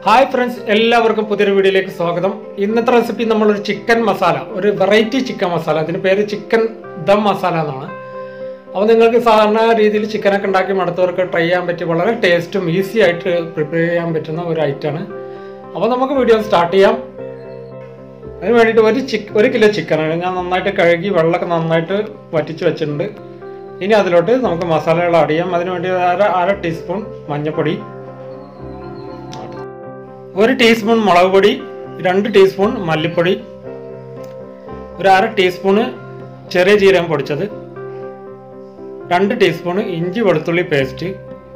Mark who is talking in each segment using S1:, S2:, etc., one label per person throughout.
S1: hi friends എല്ലാവർക്കും പുതിയൊരു വീഡിയോയിലേക്ക് സ്വാഗതം ഇന്നത്തെ റെസിപ്പി നമ്മളൊരു ചിക്കൻ മസാല ഒരു വെറൈറ്റി ചിക്കൻ മസാല അതിന് പേര് ചിക്കൻ ദം മസാല എന്നാണ് അപ്പോൾ നിങ്ങൾക്ക് സാധാരണ രീതിയിൽ ചിക്കനൊക്കെ ഉണ്ടാക്കി മടുത്തവർക്ക് ട്രൈ ചെയ്യാൻ പറ്റിയ വളരെ ടേസ്റ്റും ഈസി ആയിട്ട് പ്രിപ്പയർ ചെയ്യാൻ പറ്റുന്ന ഒരു ഐറ്റമാണ് അപ്പോൾ നമുക്ക് വീഡിയോ സ്റ്റാർട്ട് ചെയ്യാം അതിന് വേണ്ടിയിട്ട് ഒരു ചിക്ക് ഒരു കിലോ ചിക്കനാണ് ഞാൻ നന്നായിട്ട് കഴുകി വെള്ളമൊക്കെ നന്നായിട്ട് വറ്റിച്ച് വെച്ചിട്ടുണ്ട് ഇനി അതിലോട്ട് നമുക്ക് മസാലകൾ ആഡ് ചെയ്യാം അതിന് വേണ്ടി അര അര ടീസ്പൂൺ മഞ്ഞൾപ്പൊടി ഒരു ടീസ്പൂൺ മുളക് പൊടി രണ്ട് ടീസ്പൂൺ മല്ലിപ്പൊടി ഒരു അര ടീസ്പൂണ് ചെറിയ ജീരകം പൊടിച്ചത് രണ്ട് ടീസ്പൂൺ ഇഞ്ചി വെളുത്തുള്ളി പേസ്റ്റ്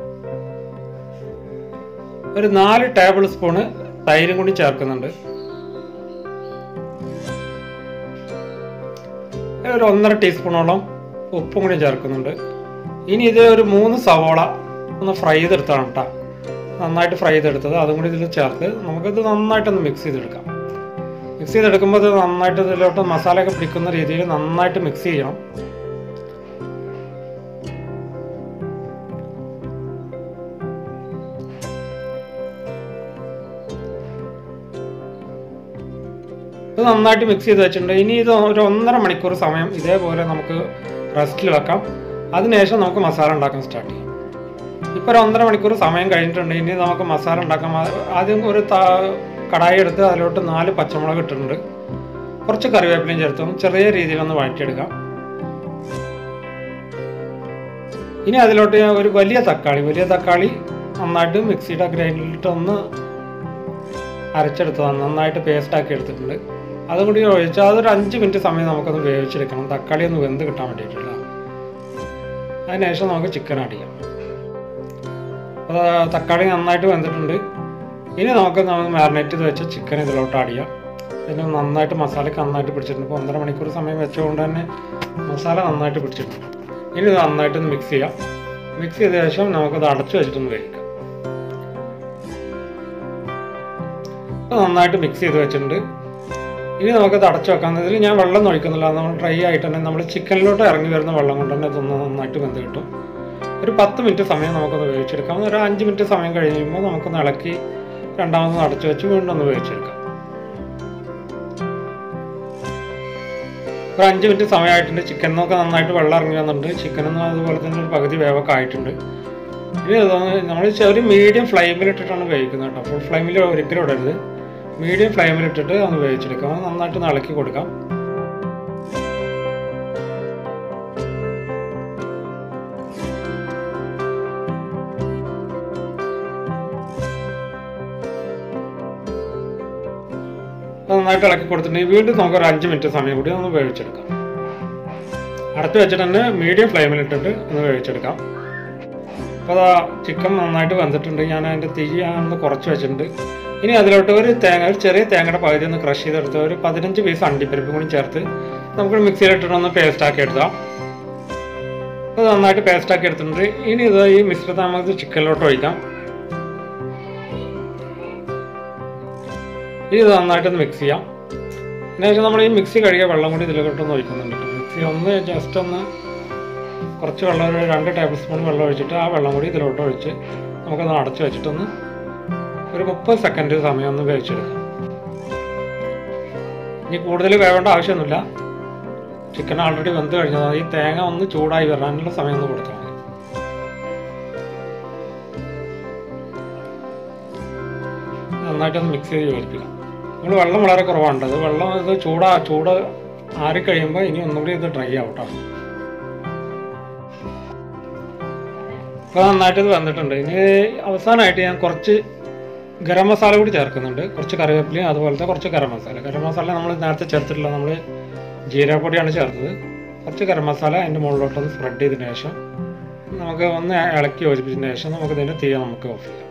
S1: ഒരു നാല് ടേബിൾ സ്പൂണ് തൈരും കൂടി ചേർക്കുന്നുണ്ട് ഒരു ഒന്നര ടീസ്പൂണോളം ഉപ്പും കൂടി ചേർക്കുന്നുണ്ട് ഇനി ഇത് ഒരു മൂന്ന് സവോള ഒന്ന് ഫ്രൈ ചെയ്തെടുത്താണ് കേട്ടോ നന്നായിട്ട് ഫ്രൈ ചെയ്തെടുത്തത് അതും കൂടി ഇതിൽ ചേർത്ത് നമുക്കിത് നന്നായിട്ടൊന്ന് മിക്സ് ചെയ്തെടുക്കാം മിക്സ് ചെയ്തെടുക്കുമ്പോൾ ഇത് നന്നായിട്ട് ഇതിലോട്ട് മസാലയൊക്കെ പിടിക്കുന്ന രീതിയിൽ നന്നായിട്ട് മിക്സ് ചെയ്യണം ഇത് നന്നായിട്ട് മിക്സ് ചെയ്ത് വെച്ചിട്ടുണ്ട് ഇനി ഇത് ഒരു ഒന്നര മണിക്കൂർ സമയം ഇതേപോലെ നമുക്ക് റെസ്റ്റിൽ വെക്കാം അതിനുശേഷം നമുക്ക് മസാല ഉണ്ടാക്കാൻ സ്റ്റാർട്ട് ചെയ്യാം ഇപ്പോൾ ഒരു ഒന്നര മണിക്കൂർ സമയം കഴിഞ്ഞിട്ടുണ്ട് ഇനി നമുക്ക് മസാല ഉണ്ടാക്കാം ആദ്യം ഒരു കടായി എടുത്ത് അതിലോട്ട് നാല് പച്ചമുളക് ഇട്ടിട്ടുണ്ട് കുറച്ച് കറിവേപ്പിലയും ചേർത്ത് ചെറിയ രീതിയിലൊന്ന് വഴറ്റിയെടുക്കാം ഇനി അതിലോട്ട് ഒരു വലിയ തക്കാളി വലിയ തക്കാളി നന്നായിട്ട് മിക്സിയുടെ ഗ്രൈൻഡറിലിട്ട് ഒന്ന് അരച്ചെടുത്തതാണ് നന്നായിട്ട് പേസ്റ്റ് ആക്കി എടുത്തിട്ടുണ്ട് അതും കൂടി ഒഴിച്ചാൽ അതൊരു അഞ്ച് മിനിറ്റ് സമയം നമുക്കൊന്ന് വേവിച്ചെടുക്കണം തക്കാളി ഒന്ന് വെന്ത് കിട്ടാൻ വേണ്ടിയിട്ടില്ല അതിനുശേഷം നമുക്ക് ചിക്കൻ ആഡ് ചെയ്യാം അപ്പോൾ തക്കാളി നന്നായിട്ട് വെന്തിട്ടുണ്ട് ഇനി നമുക്ക് നമുക്ക് മാരിനേറ്റ് ചെയ്ത് വെച്ച ചിക്കൻ ഇതിലോട്ട് ആഡ് ചെയ്യാം ഇതിന് നന്നായിട്ട് മസാലയ്ക്ക് നന്നായിട്ട് പിടിച്ചിട്ടുണ്ട് ഇപ്പോൾ ഒന്നര മണിക്കൂർ സമയം വെച്ചുകൊണ്ട് തന്നെ മസാല നന്നായിട്ട് പിടിച്ചിട്ടുണ്ട് ഇനി ഇത് നന്നായിട്ടൊന്ന് മിക്സ് ചെയ്യാം മിക്സ് ചെയ്ത ശേഷം നമുക്കത് അടച്ചു വെച്ചിട്ടൊന്ന് വേവിക്കാം അപ്പോൾ നന്നായിട്ട് മിക്സ് ചെയ്ത് വെച്ചിട്ടുണ്ട് ഇനി നമുക്കത് അടച്ചു വെക്കാം ഇതിൽ ഞാൻ വെള്ളം ഒഴിക്കുന്നില്ല നമ്മൾ ഡ്രൈ ആയിട്ട് തന്നെ നമ്മൾ ചിക്കനിലോട്ട് ഇറങ്ങി വരുന്ന വെള്ളം കൊണ്ട് തന്നെ ഇതൊന്ന് നന്നായിട്ട് വെന്ത് കിട്ടും ഒരു പത്ത് മിനിറ്റ് സമയം നമുക്കൊന്ന് വേവിച്ചെടുക്കാം ഒരു അഞ്ച് മിനിറ്റ് സമയം കഴിയുമ്പോൾ നമുക്കൊന്ന് ഇളക്കി രണ്ടാമത് അടച്ചു വെച്ച് വീണ്ടും ഒന്ന് വേവിച്ചെടുക്കാം ഒരു അഞ്ച് മിനിറ്റ് സമയമായിട്ടുണ്ട് ചിക്കനൊക്കെ നന്നായിട്ട് വെള്ളം ഇറങ്ങി വന്നിട്ടുണ്ട് ചിക്കനൊന്നും അതുപോലെ തന്നെ ഒരു പകുതി വേവൊക്കെ ആയിട്ടുണ്ട് ഇനി നമ്മൾ ഒരു മീഡിയം ഫ്ലെയിമിൽ ഇട്ടിട്ടാണ് വേവിക്കുന്നത് കേട്ടോ ഫുൾ ഫ്ലെയിമിൽ ഒരിക്കലും ഇടരുത് മീഡിയം ഫ്ലെയിമിൽ ഇട്ടിട്ട് ഒന്ന് വേവിച്ചെടുക്കാം നന്നായിട്ട് ഇളക്കി കൊടുക്കാം നന്നായിട്ട് ഇളക്കി കൊടുത്തിട്ടുണ്ടെങ്കിൽ വീണ്ടും നമുക്ക് ഒരു അഞ്ച് മിനിറ്റ് സമയം കൂടി ഒന്ന് വേവിച്ചെടുക്കാം അടച്ചു വെച്ചിട്ട് തന്നെ മീഡിയം ഫ്ലെയിമിൽ ഇട്ടിട്ട് ഒന്ന് വേവിച്ചെടുക്കാം അപ്പോൾ അതാ ചിക്കൻ നന്നായിട്ട് വെന്തിട്ടുണ്ട് ഞാൻ അതിൻ്റെ തീ ഒന്ന് കുറച്ച് വെച്ചിട്ടുണ്ട് ഇനി അതിലോട്ട് ഒരു തേങ്ങ ഒരു ചെറിയ തേങ്ങയുടെ പകുതി ഒന്ന് ക്രഷ് ചെയ്തെടുത്ത് ഒരു പതിനഞ്ച് പീസ് അണ്ടിപ്പരിപ്പും കൂടി ചേർത്ത് നമുക്ക് മിക്സിയിലിട്ടിട്ട് ഒന്ന് പേസ്റ്റ് ആക്കി എടുത്താം അത് നന്നായിട്ട് പേസ്റ്റ് ആക്കി എടുത്തിട്ടുണ്ട് ഇനി ഇത് ഈ മിശ്രിതം നമുക്ക് ചിക്കനിലോട്ട് ഒഴിക്കാം ഇത് നന്നായിട്ടൊന്ന് മിക്സ് ചെയ്യാം അതിനുശേഷം നമ്മൾ ഈ മിക്സി കഴുകിയ വെള്ളം കൂടി ഇതിലോട്ടൊന്ന് ഒഴിക്കുന്നുണ്ട് മിക്സി ഒന്ന് ജസ്റ്റ് ഒന്ന് കുറച്ച് വെള്ളം ഒരു രണ്ട് ടേബിൾ സ്പൂൺ വെള്ളം ഒഴിച്ചിട്ട് ആ വെള്ളം കൂടി ഇതിലോട്ട് ഒഴിച്ച് നമുക്കൊന്ന് അടച്ചു വെച്ചിട്ടൊന്ന് ഒരു മുപ്പത് സെക്കൻഡ് സമയം ഒന്ന് വേവിച്ചെടുക്കാം ഇനി കൂടുതൽ വേവേണ്ട ആവശ്യമൊന്നുമില്ല ചിക്കൻ ആൾറെഡി വെന്ത് കഴിഞ്ഞതാണ് ഈ തേങ്ങ ഒന്ന് ചൂടായി വരാനുള്ള സമയം ഒന്ന് കൊടുത്താൽ മതി നന്നായിട്ടൊന്ന് മിക്സ് ചെയ്ത് യോജിപ്പിക്കാം നമ്മൾ വെള്ളം വളരെ കുറവാണ് അത് വെള്ളം ഇത് ചൂടാ ചൂട് ആറിക്കഴിയുമ്പോൾ ഇനി ഒന്നുകൂടി ഇത് ഡ്രൈ ആവട്ടോ ഇപ്പോൾ നന്നായിട്ട് ഇത് വന്നിട്ടുണ്ട് ഇനി അവസാനമായിട്ട് ഞാൻ കുറച്ച് ഗരം മസാല കൂടി ചേർക്കുന്നുണ്ട് കുറച്ച് കറിവേപ്പിലയും അതുപോലത്തെ കുറച്ച് ഗരം മസാല ഗരം മസാല നമ്മൾ നേരത്തെ ചേർത്തിട്ടില്ല നമ്മൾ ജീരകപ്പൊടിയാണ് ചേർത്തത് കുറച്ച് ഗരം മസാല അതിൻ്റെ മുകളിലോട്ടൊന്ന് സ്പ്രെഡ് ചെയ്തതിന് ശേഷം നമുക്ക് ഒന്ന് ഇളക്കി യോജിപ്പിച്ചതിന് ശേഷം നമുക്ക് ഇതിൻ്റെ തീ നമുക്ക് ഓഫ് ചെയ്യാം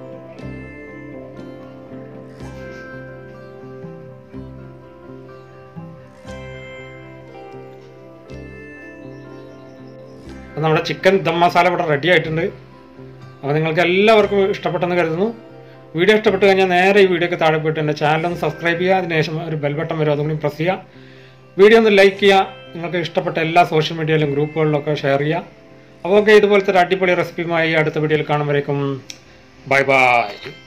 S1: നമ്മുടെ ചിക്കൻ ദം മസാല ഇവിടെ റെഡി ആയിട്ടുണ്ട് അപ്പോൾ നിങ്ങൾക്ക് എല്ലാവർക്കും ഇഷ്ടപ്പെട്ടെന്ന് കരുതുന്നു വീഡിയോ ഇഷ്ടപ്പെട്ട് കഴിഞ്ഞാൽ നേരെ ഈ വീഡിയോക്ക് താഴെ പോയിട്ട് എൻ്റെ ചാനൽ ഒന്ന് സബ്സ്ക്രൈബ് ചെയ്യുക അതിനുശേഷം ഒരു ബെൽ ബട്ടൺ വരും അതും കൂടി പ്രസ് ചെയ്യുക വീഡിയോ ഒന്ന് ലൈക്ക് ചെയ്യുക നിങ്ങൾക്ക് ഇഷ്ടപ്പെട്ട എല്ലാ സോഷ്യൽ മീഡിയയിലും ഗ്രൂപ്പുകളിലൊക്കെ ഷെയർ ചെയ്യുക അപ്പോൾ ഓക്കെ ഇതുപോലത്തെ ഒരു അടിപൊളി റെസിപ്പിയുമായി അടുത്ത വീഡിയോയിൽ കാണുമ്പോഴേക്കും ബൈ ബൈ